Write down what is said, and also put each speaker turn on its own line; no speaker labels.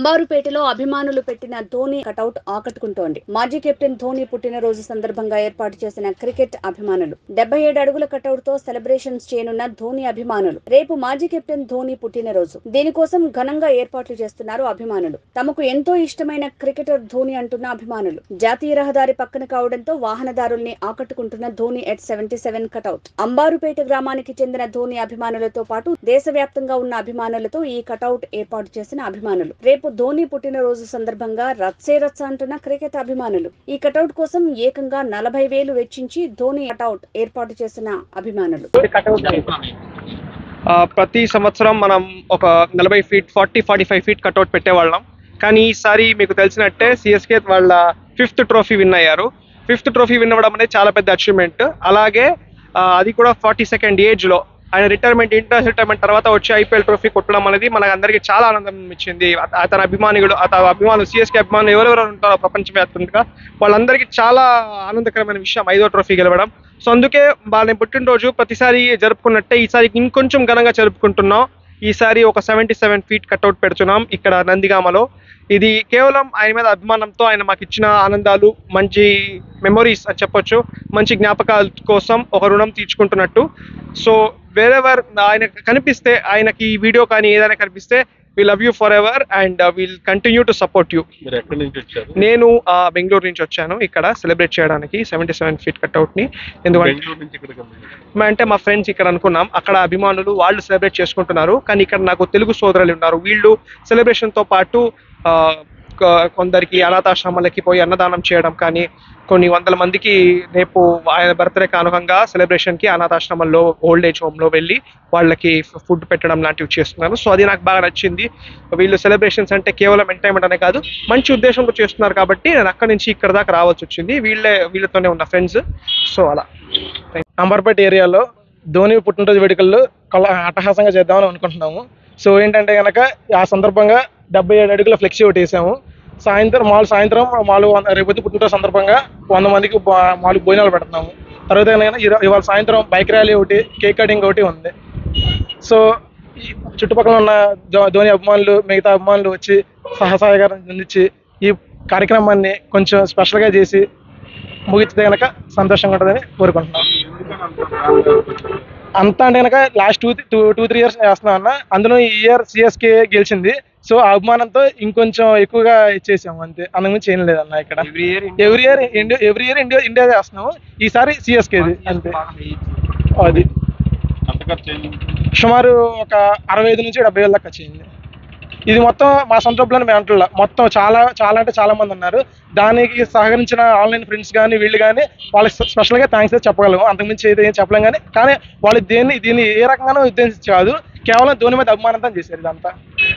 అంబారుపేటలో అభిమానులు పెట్టిన ధోని కటౌట్ ఆకట్టుకుంటోంది మాజీ కెప్టెన్ ధోని పుట్టినరోజు సందర్భంగా ఏర్పాటు చేసిన క్రికెట్ అభిమానులు డెబ్బై ఏడు అడుగుల కటౌట్ తో సెలబ్రేషన్స్ చేయనున్న ధోని అభిమానులు రేపు మాజీ కెప్టెన్ ధోని పుట్టినరోజు దీనికోసం ఘనంగా ఏర్పాట్లు చేస్తున్నారు అభిమానులు తమకు ఎంతో ఇష్టమైన క్రికెటర్ ధోని అంటున్న అభిమానులు జాతీయ రహదారి పక్కన కావడంతో వాహనదారుల్ని ఆకట్టుకుంటున్న Dhoni at seventy seven cutout Ambarupeta గ్రామానికి చెందిన ధోని అభిమానులతో పాటు దేశవ్యాప్తంగా ఉన్న అభిమానులతో ఈ కటౌట్ ఏర్పాటు చేసిన అభిమానులు రేపు ధోని పుట్టినరోజు సందర్భంగా రత్సే రత్స అంటున్న క్రికెట్ అభిమానులు ఈ కటౌట్ కోసం ఏకంగా నలభై వేలు వెచ్చించి ధోని కటౌట్ ఏర్పాటు చేసిన అభిమానులు
ఆ, ప్రతి సంవత్సరం మనం ఒక నలభై feet forty forty five feet cutout పెట్టేవాళ్ళం కానీ ఈసారి మీకు తెలిసినట్టే సిఎస్కే వాళ్ళ ఫిఫ్త్ ట్రోఫీ విన్ అయ్యారు ఫిఫ్త్ ట్రోఫీ విన్ అవ్వడం అనేది చాలా పెద్ద అచీవ్మెంట్ అలాగే ఆ, అది కూడా ఫార్టీ సెకండ్ ఏజ్లో ఆయన రిటైర్మెంట్ ఇంటర్ రిటైర్మెంట్ తర్వాత వచ్చి ఐపీఎల్ ట్రోఫీ కొట్టడం అనేది మనకు అందరికీ చాలా ఆనందం ఇచ్చింది అత- అతని అభిమానులు అతని అభిమానులు సిఎస్కే అభిమానులు ఎవరెవరు ఉంటారో ప్రపంచవ్యాప్తంగా వాళ్ళందరికీ చాలా ఆనందకరమైన విషయం ఐదో ట్రోఫీ గెలవడం సో అందుకే వాళ్ళ పుట్టినరోజు ప్రతిసారి జరుపుకున్నట్టే ఈసారి ఇంకొంచెం ఘనంగా జరుపుకుంటున్నాం ఈసారి ఒక సెవెంటీ సెవెన్ ఫీట్ కట్అవుట్ పెడుతున్నాం ఇక్కడ నందిగామలో ఇది కేవలం ఆయన మీద అభిమానంతో ఆయన మాకు ఇచ్చిన ఆనందాలు మంచి మెమొరీస్ అని చెప్పొచ్చు మంచి జ్ఞాపకాల కోసం ఒక రుణం తీర్చుకుంటున్నట్టు సో వేరెవర్ ఆయన కనిపిస్తే ఆయనకి ఈ వీడియో కానీ ఏదైనా కనిపిస్తే we love you forever and will continue to support you
మీరు ఎక్కడి నుంచి వచ్చారు
నేను ఆ, బెంగళూరు నుంచి వచ్చాను ఇక్కడ సెలబ్రేట్ చేయడానికి సెవెంటీ సెవెన్ ఫీట్ కట్అవుట్ ని ఎందుకంటే
బెంగళూరు నుంచి ఇక్కడికి ఎందుకు?
మా- అంటే మా ఫ్రెండ్స్ ఇక్కడ అనుకున్నాం అక్కడ అభిమానులు వాళ్ళు సెలబ్రేట్ చేసుకుంటున్నారు కానీ ఇక్కడ నాకు తెలుగు సోదరులు ఉన్నారు వీళ్ళు సెలబ్రేషన్ తో పాటు ఆ, కొ- కొందరికి అనాథాశ్రమాలకి పోయి అన్నదానం చేయడం కానీ కొన్ని వందల మందికి రేపు ఆయన బర్త్డే కానుకంగా సెలబ్రేషన్ కి అనాథాశ్రమంలో ఓల్డ్ ఏజ్ హోమ్ లో వెళ్ళి వాళ్ళకి ఫుడ్ పెట్టడం లాంటివి చేస్తున్నారు సో అది నాకు బాగా నచ్చింది వీళ్ళు సెలబ్రేషన్స్ అంటే కేవలం ఎంటర్టైన్మెంట్ అనే కాదు మంచి ఉద్దేశంతో చేస్తున్నారు కాబట్టి నేను అక్కడి నుంచి ఇక్కడ దాకా రావాల్సి వచ్చింది వీళ్ళే వీళ్ళతోనే ఉన్న ఫ్రెండ్స్ సో అలా
అంబర్పేట ఏరియాలో ధోని పుట్టినరోజు వేడుకల్లో కళ అట్టహాసంగా చేద్దామని అనుకుంటున్నాము సో ఏంటంటే కనుక ఆ సందర్భంగా డెబ్బై ఏడు అడుగుల ఫ్లెక్సీ ఒకటి వేసాము సాయంత్రం మాలు సాయంత్రం మాలు వంద- రేపు పుట్టినరోజు సందర్భంగా వంద మందికి బా- మాలు భోజనాలు పెడుతున్నాము తర్వాత కనుక ఇర- ఇవాళ సాయంత్రం బైక్ ర్యాలీ ఒకటి కేక్ కటింగ్ ఒకటి ఉంది సో ఈ చుట్టుపక్కల ఉన్న ధో- ధోని అభిమానులు మిగతా అభిమానులు వచ్చి సహసహకారం అందించి ఈ కార్యక్రమాన్ని కొంచెం స్పెషల్గా చేసి ముగిస్తే కనుక సంతోషంగా ఉంటుందని కోరుకుంటున్నాం అంతా అంటే కనుక last two two two three years చేస్తున్నాం అన్న అందులో ఈ ఇయర్ సిఎస్కే గెలిచింది సో ఆ అభిమానంతో ఇంకొంచెం ఎక్కువగా చేసాము అంతే అంతకుమించి ఏం లేదన్న ఇక్కడ
every year
every year India every year India India చేస్తున్నాము ఈసారి సిఎస్కేది అంతే అది
అంత ఖర్చు అయింది
సుమారు ఒక అరవై ఐదు నుంచి డెబ్బై వేల దాకా వచ్చింది ఇది మొత్తం మా సొంత డబ్బులని మేము అంటున్నా మొత్తం చాలా చాలా అంటే చాలా మంది ఉన్నారు దానికి సహకరించిన ఆన్లైన్ ఫ్రెండ్స్ కానీ వీళ్ళు కానీ వాళ్ళకి స్పెషల్గా థ్యాంక్స్ అయితే చెప్పగలము అంతకుమించి అయితే ఏం చెప్పలేం కానీ కానీ వాళ్ళు దేన్ని దీన్ని ఏ రకంగానూ ఉద్దేశించి కాదు కేవలం ధోని మీద అభిమానంతో చేశారు ఇదంతా